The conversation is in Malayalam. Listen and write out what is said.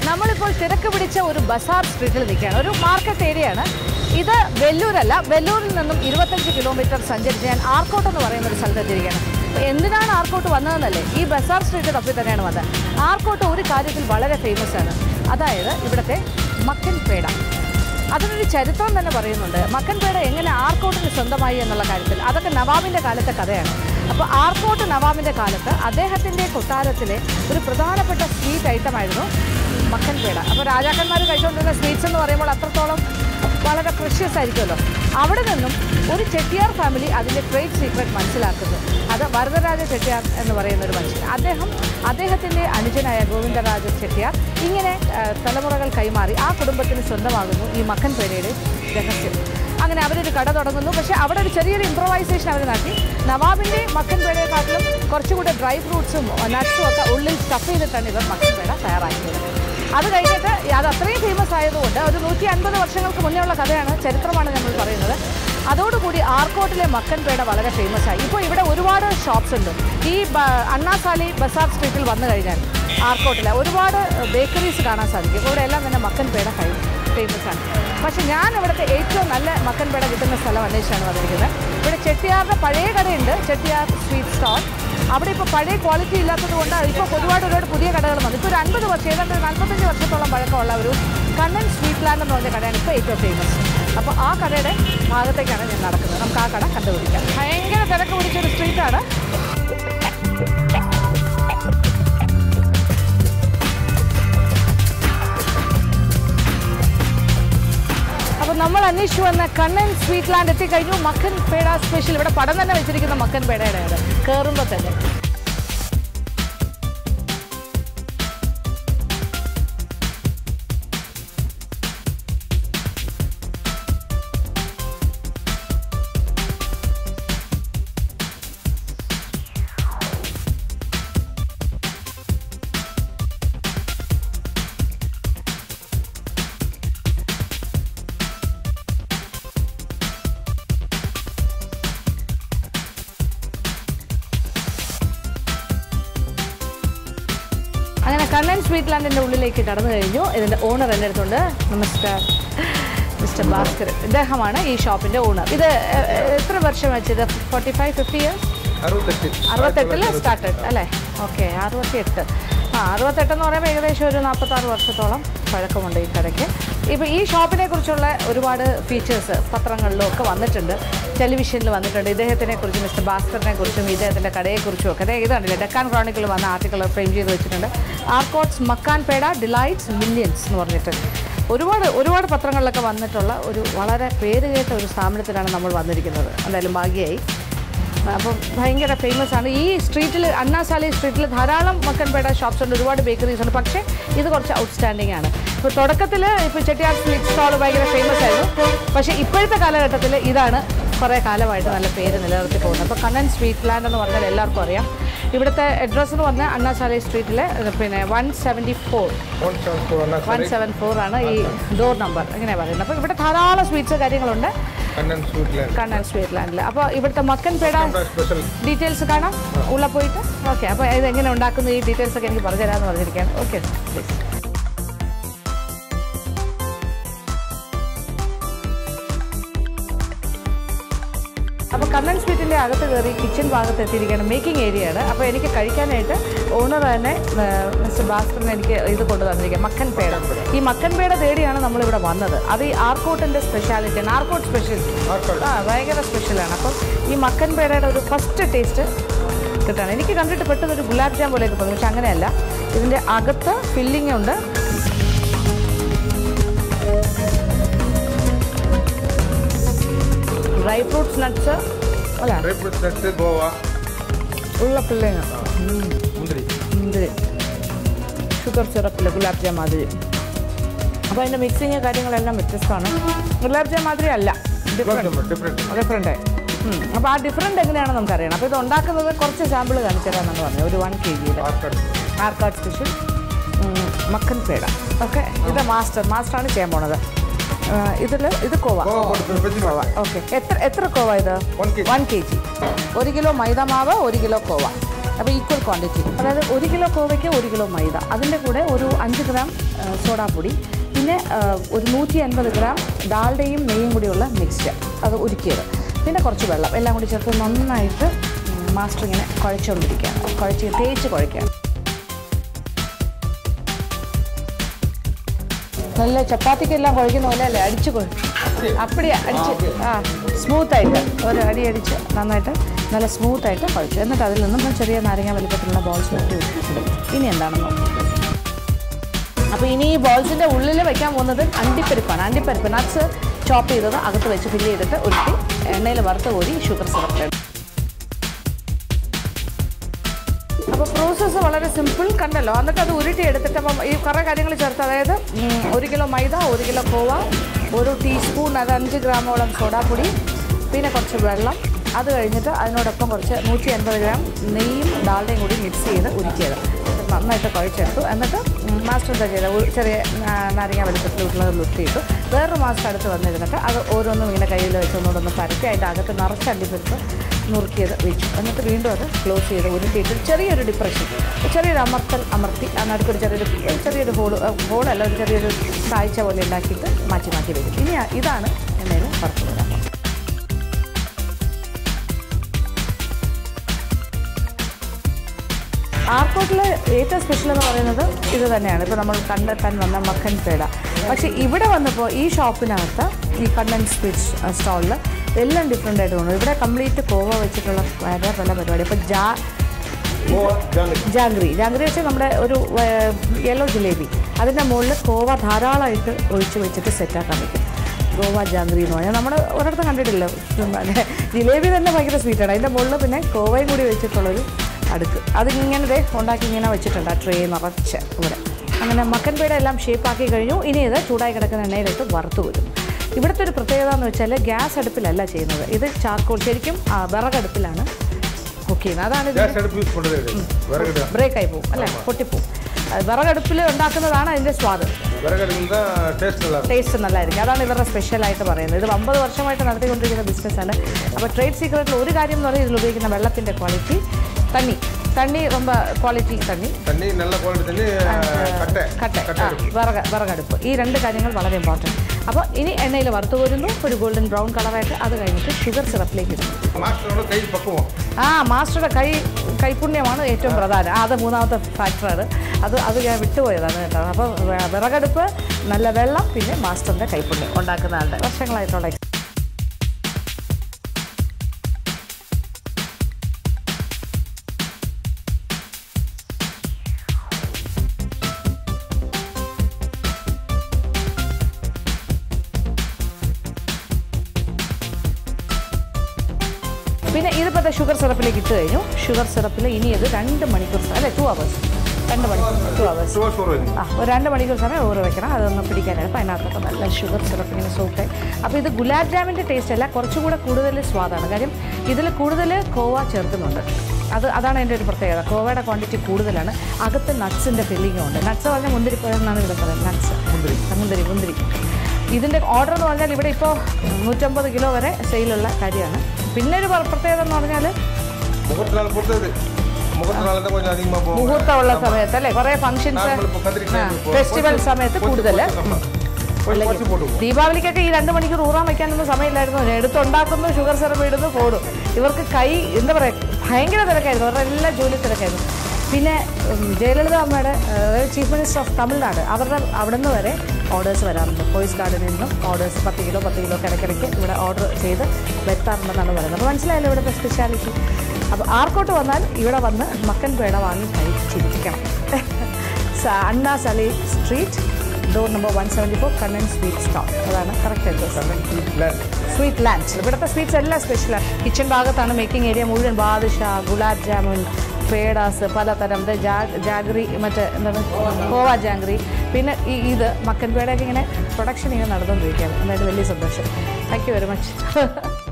നമ്മളിപ്പോൾ തിരക്ക് പിടിച്ച ഒരു ബസാർ സ്ട്രീറ്റിൽ നിൽക്കുകയാണ് ഒരു മാർക്കറ്റ് ഏരിയയാണ് ഇത് വെല്ലൂരല്ല വെല്ലൂരിൽ നിന്നും ഇരുപത്തഞ്ച് കിലോമീറ്റർ സഞ്ചരിച്ച് ഞാൻ ആർക്കോട്ട് എന്ന് പറയുന്ന ഒരു സ്ഥലത്ത് എത്തിയിരിക്കുകയാണ് അപ്പോൾ എന്തിനാണ് ആർക്കോട്ട് വന്നതെന്നല്ലേ ഈ ബസാർ സ്ട്രീറ്റ് തപ്പി തന്നെയാണ് വന്നത് ആർക്കോട്ട് ഒരു കാര്യത്തിൽ വളരെ ഫേമസ് ആണ് അതായത് ഇവിടുത്തെ മക്കൻ പേട അതിനൊരു ചരിത്രം തന്നെ പറയുന്നുണ്ട് മക്കൻ പേട എങ്ങനെ ആർക്കോട്ടിന് സ്വന്തമായി എന്നുള്ള കാര്യത്തിൽ അതൊക്കെ നവാബിൻ്റെ കാലത്തെ കഥയാണ് അപ്പോൾ ആർക്കോട്ട് നവാബിൻ്റെ കാലത്ത് അദ്ദേഹത്തിൻ്റെ കൊട്ടാരത്തിലെ ഒരു പ്രധാനപ്പെട്ട സ്വീറ്റ് ഐറ്റമായിരുന്നു മക്കൻ പേട അപ്പോൾ രാജാക്കന്മാർ കഴിച്ചുകൊണ്ടിരുന്ന സ്വീറ്റ്സ് എന്ന് പറയുമ്പോൾ അത്രത്തോളം വളരെ പ്രഷ്യസ് ആയിരിക്കുമല്ലോ അവിടെ നിന്നും ഒരു ചെട്ടിയാർ ഫാമിലി അതിൻ്റെ ട്രേഡ് സീക്രട്ട് മനസ്സിലാക്കുന്നു അത് വരദരാജ ചെട്ടിയാർ എന്ന് പറയുന്ന ഒരു മനുഷ്യൻ അദ്ദേഹം അദ്ദേഹത്തിൻ്റെ അനുജനായ ഗോവിന്ദരാജ ചെട്ടിയാർ ഇങ്ങനെ ആ, തലമുറകൾ കൈമാറി ആ കുടുംബത്തിന് സ്വന്തമാകുന്നു ഈ മക്കൻ പേരയുടെ രഹസ്യം അങ്ങനെ അവരൊരു കട തുടങ്ങുന്നു പക്ഷേ അവിടെ ഒരു ചെറിയൊരു ഇംപ്രവൈസേഷൻ അവർ നടത്തി നവാബിൻ്റെ മക്കൻ പേടയെക്കാട്ടിലും കുറച്ചുകൂടെ ഡ്രൈ ഫ്രൂട്ട്സും നട്ട്സും ഒക്കെ ഉള്ളിൽ സ്റ്റഫ് ചെയ്തിട്ടാണ് ഇവർ മക്കൻ പേട തയ്യാറാക്കിയത് അത് കഴിഞ്ഞിട്ട് അത് അത്രയും ഫേമസ് ആയതുകൊണ്ട് ഒരു നൂറ്റി അൻപത് വർഷങ്ങൾക്ക് മുന്നേ ഉള്ള കഥയാണ് ചരിത്രമാണ് നമ്മൾ പറയുന്നത് അതോടുകൂടി ആർക്കോട്ടിലെ മക്കൻ പേട വളരെ ഫേമസ് ആയി ഇപ്പോൾ ഇവിടെ ഒരുപാട് ഷോപ്സ് ഉണ്ട് ഈ ബ- അണ്ണാസാലി ബസാർ സ്ട്രീറ്റിൽ വന്നു കഴിഞ്ഞാൽ ആർക്കോട്ടിലെ ഒരുപാട് ബേക്കറീസ് കാണാൻ സാധിക്കും ഇവിടെ എല്ലാം തന്നെ മക്കൻ പേട ഫേമസ് ആണ് പക്ഷെ ഞാൻ ഇവിടുത്തെ ഏറ്റവും നല്ല മക്കൻ പേട കിട്ടുന്ന സ്ഥലം അന്വേഷിച്ചാണ് വന്നിരിക്കുന്നത് ഇവിടെ ചെട്ടിയാറിൻ്റെ പഴയ കടയുണ്ട് ചെട്ടിയാർ സ്വീറ്റ് സ്റ്റോൾ അവിടെ ഇപ്പോൾ പഴയ ക്വാളിറ്റി ഇല്ലാത്തത് കൊണ്ട് ഇപ്പോൾ ഒരുപാട് ഒരുപാട് പുതിയ കടകൾ വന്നു ഇപ്പോൾ ഒരു അൻപത് വർഷം ഏതാണ്ട് ഒരു നാൽപ്പത്തഞ്ച് വർഷത്തോളം പഴക്കമുള്ള ഒരു കണ്ണൻ സ്വീറ്റ് ലാൻഡ് എന്ന് പറഞ്ഞ കടയാണ് ഇപ്പോൾ ഏറ്റവും ഫേമസ് അപ്പോൾ ആ കടയുടെ ഭാഗത്തേക്കാണ് ഞാൻ നടക്കുന്നത് നമുക്ക് ആ കട കണ്ടുപിടിക്കാം ഭയങ്കര തിരക്ക് പിടിച്ചൊരു സ്ട്രീറ്റാണ് അപ്പോൾ നമ്മൾ അന്വേഷിച്ചു വന്ന കണ്ണൻ സ്വീറ്റ് ലാൻഡ് എത്തിക്കഴിഞ്ഞു മക്കൻ പേട സ്പെഷ്യൽ ഇവിടെ പടം തന്നെ വെച്ചിരിക്കുന്ന മക്കൻ പേടയുടെ അത് കയറുമ്പോൾ തന്നെ അങ്ങനെ കണ്ണൻ സ്വീറ്റ് ലാൻഡിൻ്റെ ഉള്ളിലേക്ക് കടന്നു കഴിഞ്ഞു ഇതിൻ്റെ ഓണർ എൻ്റെ അടുത്തുണ്ട് നമസ്കാർ മിസ്റ്റർ ഭാസ്കർ ഇദ്ദേഹമാണ് ഈ ഷോപ്പിൻ്റെ ഓണർ ഇത് എ- എ- എത്ര വർഷം വെച്ചത് ഫോർട്ടി ഫൈവ് ഫിഫ്റ്റി ഇയേഴ്സ് അറുപത്തെട്ട് അറുപത്തെട്ടിൽ സ്റ്റാർട്ടഡ് അല്ലേ ഓക്കെ അറുപത്തിയെട്ട് ആ അറുപത്തെട്ടെന്ന് പറയുമ്പോൾ ഏകദേശം ഒരു നാൽപ്പത്താറ് വർഷത്തോളം പഴക്കമുണ്ട് ഈ കടയ്ക്ക് ഇപ്പോൾ ഈ ഷോപ്പിനെ കുറിച്ചുള്ള ഒരുപാട് ഫീച്ചേഴ്സ് പത്രങ്ങളിലും ഒക്കെ വന്നിട്ടുണ്ട് ടെലിവിഷനിൽ വന്നിട്ടുണ്ട് ഇദ്ദേഹത്തിനെ കുറിച്ചും മിസ്റ്റർ ഭാസ്കറിനെ കുറിച്ചും ഇദ്ദേഹത്തിൻ്റെ കടയെക്കുറിച്ചും ഒക്കെ അതായത് ഇതുണ്ടല്ലേ ഡെക്കാൻ ക്രോണിക്കിൽ വന്ന ആർട്ടിക്കിൾ ഫ്രെയിം ചെയ്ത് വെച്ചിട്ടുണ്ട് ആർക്കോട്ട്സ് മക്കാൻ പേട ഡിലൈറ്റ്സ് മില്യൻസ് എന്ന് പറഞ്ഞിട്ട് ഒരുപാട് ഒരുപാട് പത്രങ്ങളിലൊക്കെ വന്നിട്ടുള്ള ഒരു വളരെ പേരുകേട്ട ഒരു സ്ഥാപനത്തിലാണ് നമ്മൾ വന്നിരിക്കുന്നത് എന്തായാലും ഭാഗ്യമായി അപ്പം ഭയങ്കര ഫേമസ് ആണ് ഈ സ്ട്രീറ്റിൽ അണ്ണാസാലി സ്ട്രീറ്റിൽ ധാരാളം മക്കൻപേട ഷോപ്സ് ഉണ്ട് ഒരുപാട് ബേക്കറീസ് ഉണ്ട് പക്ഷേ ഇത് കുറച്ച് ഔട്ട്സ്റ്റാൻഡിംഗ് ആണ് ഇപ്പോൾ തുടക്കത്തിൽ ഇപ്പോൾ ചെട്ടിയാർ സ്വീറ്റ് സ്റ്റാൾ ഭയങ്കര ഫേമസ് ആയിരുന്നു പക്ഷേ ഇപ്പോഴത്തെ കാലഘട്ടത്തിൽ ഇതാണ് കുറേ കാലമായിട്ട് നല്ല പേര് നിലനിർത്തി പോകുന്നത് അപ്പോൾ കണ്ണൻ സ്വീറ്റ് ലാൻഡ് എന്ന് പറഞ്ഞാൽ എല്ലാവർക്കും അറിയാം ഇവിടുത്തെ അഡ്രസ്സ് എന്ന് പറഞ്ഞാൽ അണ്ണാസാലി സ്ട്രീറ്റിലെ പിന്നെ one seventy four one seven four one Annasalai seven four ആണ് ഈ ഡോർ നമ്പർ ഇങ്ങനെ പറയുന്നത് അപ്പോൾ ഇവിടെ ധാരാളം സ്വീറ്റ്സ് കാര്യങ്ങളുണ്ട് Kannan sweet land Kannan sweet ലാൻഡിൽ അപ്പോൾ ഇവിടുത്തെ മക്കൻ പേട നമ്മുടെ സ്പെഷ്യൽ ഡീറ്റെയിൽസ് കാണാം ഉള്ള പോയിട്ട് ഓക്കെ അപ്പോൾ ഇത് എങ്ങനെ ഉണ്ടാക്കുന്നു ഈ ഡീറ്റെയിൽസ് ഒക്കെ എനിക്ക് പറഞ്ഞു തരാമെന്ന് പറഞ്ഞിരിക്കുകയാണ് ഓക്കെ പ്ലീസ് അപ്പോൾ കണ്ണൻ സ്വീറ്റിൻ്റെ അകത്ത് കയറി കിച്ചൺ ഭാഗത്ത് എത്തിയിരിക്കുകയാണ് മേക്കിംഗ് ഏരിയയാണ് അപ്പോൾ എനിക്ക് കഴിക്കാനായിട്ട് ഓണർ തന്നെ ആ, മിസ്റ്റർ ഭാസ്കറിന് എനിക്ക് ഇത് കൊണ്ടു തന്നിരിക്കുക മക്കൻ പേട ഈ മക്കൻ പേട തേടിയാണ് നമ്മളിവിടെ വന്നത് അത് ഈ ആർക്കോട്ടിൻ്റെ സ്പെഷ്യാലിറ്റിയാണ് ആർക്കോട്ട് സ്പെഷ്യൽ ആർക്കോട്ട്. ആ ഭയങ്കര സ്പെഷ്യലാണ് അപ്പം ഈ മക്കൻ പേടയുടെ ഒരു ഫസ്റ്റ് ടേസ്റ്റ് കിട്ടാണ് എനിക്ക് കണ്ടിട്ട് പെട്ടെന്ന് ഒരു ഗുലാബ് ജാം പോലെയൊക്കെ തോന്നി പക്ഷെ അങ്ങനെയല്ല ഇതിൻ്റെ അകത്ത് ഫില്ലിംഗ് ഉണ്ട് ഡ്രൈ ഫ്രൂട്ട്സ് നട്ട്സ് അല്ല ഡ്രൈ ഫ്രൂട്ട്സ് നട്ട്സ് ഗോവ ഉള്ള ഫില്ലിങ് മുന്തിരി മുന്തിരി ഷുഗർ സിറപ്പിൽ ഗുലാബ് ജാം മാതിരി അപ്പോൾ അതിൻ്റെ മിക്സിങ് കാര്യങ്ങളെല്ലാം വ്യത്യസ്തമാണ് ഗുലാബ് ജാം മാതിരി അല്ല ഡിഫറെൻറ്റ് ഡിഫറെൻറ്റ് ഡിഫറെൻ്റ് അപ്പോൾ ആ ഡിഫറെൻ്റ് എങ്ങനെയാണെന്ന് നമുക്കറിയണം അപ്പോൾ ഇത് ഉണ്ടാക്കുന്നത് കുറച്ച് സാമ്പിൾ കാണിച്ചു തരാമെന്നാണ് പറഞ്ഞത് ഒരു വൺ കെ ജിയിൽ ആർക്കഡ് ആർക്കാട് സ്പെഷ്യൽ മക്കൻ പേട ഓക്കെ ഇത് മാസ്റ്റർ മാസ്റ്ററാണ് ചെയ്യാൻ പോണത് ഇതിൽ ഇത് കോവ ഗോവ കൊടുത്ത് വെജ് മാവ ഓക്കെ എത്ര എത്ര കോവ ഇത് One kg. One K G ഒരു കിലോ മൈദ മാവ് ഒരു കിലോ കോവ അപ്പോൾ ഈക്വൽ ക്വാണ്ടിറ്റി അതായത് ഒരു കിലോ കോവയ്ക്ക് ഒരു കിലോ മൈദ അതിൻ്റെ കൂടെ ഒരു അഞ്ച് ഗ്രാം ആ, സോഡാപ്പൊടി പിന്നെ ആ, ഒരു നൂറ്റി അൻപത് ഗ്രാം ഡാൽഡയും നെയ്യും കൂടിയുള്ള മിക്സ്ചർ അത് ഉരുക്കിയത് പിന്നെ കുറച്ച് വെള്ളം എല്ലാം കൂടി ചേർത്ത് നന്നായിട്ട് ഉം, മാസ്റ്റർ ഇങ്ങനെ കുഴച്ചുകൊണ്ടിരിക്കുകയാണ് കുഴച്ച് തേച്ച് കുഴയ്ക്കുകയാണ് നല്ല ചപ്പാത്തിക്കെല്ലാം കുഴക്കുന്ന പോലെ അല്ലേ അടിച്ച് കൊഴ അപ്പടിയാ അടിച്ച് ആ സ്മൂത്തായിട്ട് ഒരു അടി അടിച്ച് നന്നായിട്ട് നല്ല സ്മൂത്തായിട്ട് കുഴച്ചു എന്നിട്ട് അതിൽ നിന്നും ചെറിയ നാരങ്ങ വലിപ്പത്തിലുള്ള ബോൾസ് വെട്ടി വെച്ചിട്ടുണ്ട് ഇനി എന്താണെന്ന് നോക്കാം അപ്പോൾ ഇനി ഈ ബോൾസിൻ്റെ ഉള്ളിൽ വെക്കാൻ പോകുന്നത് അണ്ടിപ്പരിപ്പാണ് അണ്ടിപ്പരിപ്പ് നട്ട്സ് ചോപ്പ് ചെയ്തത് അകത്ത് വെച്ച് ഫില്ല് ചെയ്തിട്ട് ഉരുട്ടി എണ്ണയിൽ വറുത്ത് കോരി ഷുഗർ സിറപ്പിലിടും അപ്പോൾ പ്രോസസ്സ് വളരെ സിമ്പിൾ കണ്ടല്ലോ എന്നിട്ട് അത് ഉരുട്ടി എടുത്തിട്ട് അപ്പം ഈ കുറേ കാര്യങ്ങൾ ചേർത്ത് അതായത് ഉം, ഒരു കിലോ മൈദ ഒരു കിലോ കോവ ഒരു ടീസ്പൂൺ അത് അഞ്ച് ഗ്രാമോളം സോഡാപ്പൊടി പിന്നെ കുറച്ച് വെള്ളം അത് കഴിഞ്ഞിട്ട് അതിനോടൊപ്പം കുറച്ച് നൂറ്റി അൻപത് ഗ്രാം നെയ്യും ഡാൽഡയും കൂടി മിക്സ് ചെയ്ത് ഉരുക്കിയത് ഇത് നന്നായിട്ട് കുഴച്ചെടുത്തു എന്നിട്ട് മാസ്റ്റർ എന്താ ചെയ്തത് ഒരു ചെറിയ നാ- നാരങ്ങ വെളുപ്പത്തിലുള്ളത് ഉരുട്ടിയിട്ടു വേറൊരു മാസ്റ്റർ അടുത്ത് വന്നിരുന്നിട്ട് അത് ഓരോന്നും ഇങ്ങനെ കയ്യിൽ വെച്ച് ഒന്നുകൂടെ ഒന്ന് പരത്തി അതിൻ്റെ അകത്ത് നിറച്ച് അണ്ടിപ്പരിപ്പ് നുറുക്കിയത് വെച്ചു എന്നിട്ട് വീണ്ടും അത് ക്ലോസ് ചെയ്ത് ഉരുട്ടിയിട്ട് ചെറിയൊരു ഡിപ്രഷൻ ചെറിയൊരു അമർത്തൽ അമർത്തി ആ നടുക്കൊരു ചെറിയൊരു ചെറിയൊരു ഹോള് ഹോളല്ല ഒരു ചെറിയൊരു കാഴ്ച പോലെ ഉണ്ടാക്കിയിട്ട് മാറ്റി മാറ്റി വരും ഇനി ആ- ഇതാണ് എണ്ണയിൽ വറുത്ത് വരാം ആർക്കോട്ടിൽ ഏറ്റവും സ്പെഷ്യൽ എന്ന് പറയുന്നത് ഇത് തന്നെയാണ് ഇപ്പോൾ നമ്മൾ കണ്ടെത്താൻ വന്ന മക്കൻ പേട പക്ഷേ ഇവിടെ വന്നപ്പോൾ ഈ ഷോപ്പിനകത്ത് ഈ കണ്ണൻ സ്വീറ്റ്സ് സ്റ്റാളിൽ എല്ലാം ഡിഫറെൻ്റ് ആയിട്ട് തോന്നുന്നു ഇവിടെ കംപ്ലീറ്റ് കോവ വെച്ചിട്ടുള്ള പല പല പരിപാടി അപ്പോൾ ജാ ജാഗ്രി ജാഗ്രി വെച്ചാൽ നമ്മുടെ ഒരു യെല്ലോ ജിലേബി അതിൻ്റെ മുകളിൽ കോവ ധാരാളമായിട്ട് ഒഴിച്ച് വെച്ചിട്ട് സെറ്റാക്കാൻ പറ്റും ഗോവ ജാഗ്രി എന്ന് പറഞ്ഞാൽ നമ്മൾ ഒരിടത്തും കണ്ടിട്ടില്ല പിന്നെ ജിലേബി തന്നെ ഭയങ്കര സ്വീറ്റാണ് അതിൻ്റെ മുകളിൽ പിന്നെ കോവയും കൂടി വെച്ചിട്ടുള്ളൊരു അടുക്ക് അതിങ്ങനെ ദേ ഉണ്ടാക്കി ഇങ്ങനെ വെച്ചിട്ടുണ്ട് ആ ട്രേ നിറച്ച് ഇവിടെ അങ്ങനെ മക്കൻ പേട എല്ലാം ഷേപ്പാക്കി കഴിഞ്ഞു ഇനി ഇത് ചൂടായി കിടക്കുന്ന എണ്ണയിലിട്ട് വറുത്ത് വരും ഇവിടുത്തെ ഒരു പ്രത്യേകത എന്ന് വെച്ചാൽ ഗ്യാസ് അടുപ്പിലല്ല ചെയ്യുന്നത് ഇത് ചാർക്കോൾ ശരിക്കും ആ, വിറകടുപ്പിലാണ് കുക്ക് ചെയ്യുന്നത് അതാണ് ഇത് கேஸ் அடுப்பு யூஸ் பண்ணுறது விறகு ബ്രേക്ക് ആയി പോകും അല്ലേ പൊട്ടിപ്പോവും അത് വിറകടുപ്പിൽ ഉണ്ടാക്കുന്നതാണ് അതിൻ്റെ സ്വാദ് விறகு அடுப்பு தான் டேஸ்ட் நல்லா இருக்கும் ടേസ്റ്റ് നല്ലതായിരിക്കും അതാണ് ഇവരുടെ സ്പെഷ്യലായിട്ട് പറയുന്നത് ഇത് അമ്പത് വർഷമായിട്ട് നടത്തിക്കൊണ്ടിരിക്കുന്ന ബിസിനസ്സാണ് അപ്പോൾ ട്രേഡ് സീക്രട്ടിൽ ഒരു കാര്യം എന്ന് പറയുന്നത് ഇതിൽ ഉപയോഗിക്കുന്ന വെള്ളത്തിൻ്റെ ക്വാളിറ്റി തണ്ണി തണ്ണി ரொம்ப ക്വാളിറ്റി തണ്ണി தண்ணி நல்ல குவாலிட்டி தண்ணி கட்டை കട്ട கட்டை ആ, அடுப்பு വിറക് വിറകടുപ്പ് ഈ രണ്ട് കാര്യങ്ങൾ വളരെ ഇമ്പോർട്ടൻറ്റ് അപ്പോൾ ഇനി എണ്ണയിൽ വറുത്ത് കോരുന്നു ഒരു ഗോൾഡൻ ബ്രൗൺ കളറായിട്ട് അത് കഴിഞ്ഞിട്ട് ഷുഗർ സിറപ്പിലേക്ക് ഇടുന്നു மாஸ்டரோட கை பக்குவம் ആ മാസ്റ്ററുടെ കൈ കൈപുണ്യമാണ് ഏറ്റവും പ്രധാനം ആ, അത് മൂന്നാമത്തെ ഫാക്ടറാണ് അത് അത് ഞാൻ വിട്ടുപോയതാണ് കേട്ടോ അപ്പോൾ വെ- വിറകടുപ്പ് നല്ല വെള്ളം പിന്നെ മാസ്റ്ററിൻ്റെ കൈപുണ്യം ഉണ്ടാക്കുന്ന ആളുടെ വർഷങ്ങളായിട്ടുള്ള ex- പിന്നെ ഇതിപ്പോൾ ഷുഗർ സിറപ്പിലേക്ക് ഇട്ട് കഴിഞ്ഞു ഷുഗർ സിറപ്പിൽ ഇനി ഇത് രണ്ട് മണിക്കൂർ സ- അല്ലേ ടു അവേഴ്സ് രണ്ട് മണിക്കൂർ ടു അവേഴ്സ് சுவர் சோறு ആ ഒരു രണ്ട് മണിക്കൂർ സമയം ഊറ് വെക്കണം അതൊന്ന് പിടിക്കാനാണ് അപ്പോൾ അതിനകത്തൊക്കെ നല്ല ഷുഗർ സിറപ്പ് ഇങ്ങനെ സോക്കായി അപ്പോൾ ഇത് ഗുലാബ് ജാമിൻ്റെ ടേസ്റ്റ് അല്ല കുറച്ചുകൂടെ കൂടുതൽ സ്വാദാണ് കാര്യം ഇതിൽ കൂടുതൽ കോവ ചേർക്കുന്നുണ്ട് അത് അതാണ് എൻ്റെ ഒരു പ്രത്യേകത കോവയുടെ ക്വാണ്ടിറ്റി കൂടുതലാണ് അകത്ത് നട്ട്സിൻ്റെ ഫില്ലിങ്ങും ഉണ്ട് നട്ട്സ് പറഞ്ഞാൽ മുന്തിരി എന്നാണ് ഇവിടെ പറയുന്നത് നട്ട്സ് മുന്തിരി മുന്തിരി മുന്തിരി ഇതിൻ്റെ ഓർഡർ എന്ന് പറഞ്ഞാൽ ഇവിടെ ഇപ്പോൾ നൂറ്റമ്പത് കിലോ വരെ സെയിലുള്ള കാര്യമാണ് പിന്നെ ഒരു പ്ര- പ്രത്യേകത എന്ന് പറഞ്ഞാൽ முகூர்த்த நாள் பொறுத்தது முகூர்த்த நாள் தான் கொஞ்சம் அதிகமாக போகும் മുഹൂർത്തമുള്ള സമയത്ത് അല്ലേ കുറേ ഫംഗ്ഷൻസ് நார்மல் இப்போ கத்திரிக்காய் இப்போ ഫെസ്റ്റിവൽ സമയത്ത് കൂടുതൽ கொஞ்சம் குறைச்சி போட்டுக்குவோம் ദീപാവലിക്കൊക്കെ ഈ രണ്ട് മണിക്കൂർ ഊറാൻ വെക്കാനൊന്നും സമയമില്ലായിരുന്നു എടുത്തുണ്ടാക്കുന്നു ഷുഗർ സിറപ്പ് ഇടുന്നു പോടും ഇവർക്ക് കൈ എന്താ പറയുക ഭയങ്കര തിരക്കായിരുന്നു അവരുടെ എല്ലാ ജോലി തിരക്കായിരുന്നു പിന്നെ ഉം, ജയലളിത അമ്മയുടെ ചീഫ് മിനിസ്റ്റർ ഓഫ് തമിഴ്നാട് അവരുടെ അവിടെ നിന്ന് വരെ ഓർഡേഴ്സ് വരാറുണ്ട് പോയിസ് ഗാർഡനിൽ നിന്നും ഓർഡേഴ്സ് പത്ത് കിലോ പത്ത് കിലോ ഒക്കെ ഇടയ്ക്കിടയ്ക്ക് ഇവിടെ ഓർഡർ ചെയ്ത് വരുത്താറുണ്ടെന്നാണ് പറയുന്നത് അപ്പോൾ മനസ്സിലായല്ലോ ഇവിടുത്തെ സ്പെഷ്യാലിറ്റി അപ്പോൾ ആർക്കോട്ട് വന്നാൽ ഇവിടെ വന്ന് മക്കൻ പേട വാങ്ങി കഴിച്ചിരിക്കണം സ- Anna Salai street door number one seventy four Kannan sweet stall അതാണ് കറക്റ്റ് അഡ്രസ് സ്വീറ്റ് ലാൻഡ് ഇവിടുത്തെ സ്വീറ്റ്സ് എല്ലാം സ്പെഷ്യലാണ് കിച്ചൺ ഭാഗത്താണ് മേക്കിംഗ് ഏരിയ മുഴുവൻ ബാദുഷ ഗുലാബ് ജാമുൻ പേഡാസ് പലതരം ഇത് ജാ- ജാഗ്രി മറ്റേ എന്താണ് കോവ ജാഗ്രി പിന്നെ ഈ ഇത് മക്കൻ പേടയൊക്കെ ഇങ്ങനെ പ്രൊഡക്ഷൻ ഇങ്ങനെ നടന്നുകൊണ്ടിരിക്കുകയാണ് എന്തായാലും വലിയ സന്തോഷം താങ്ക് യു വെരി മച്ച്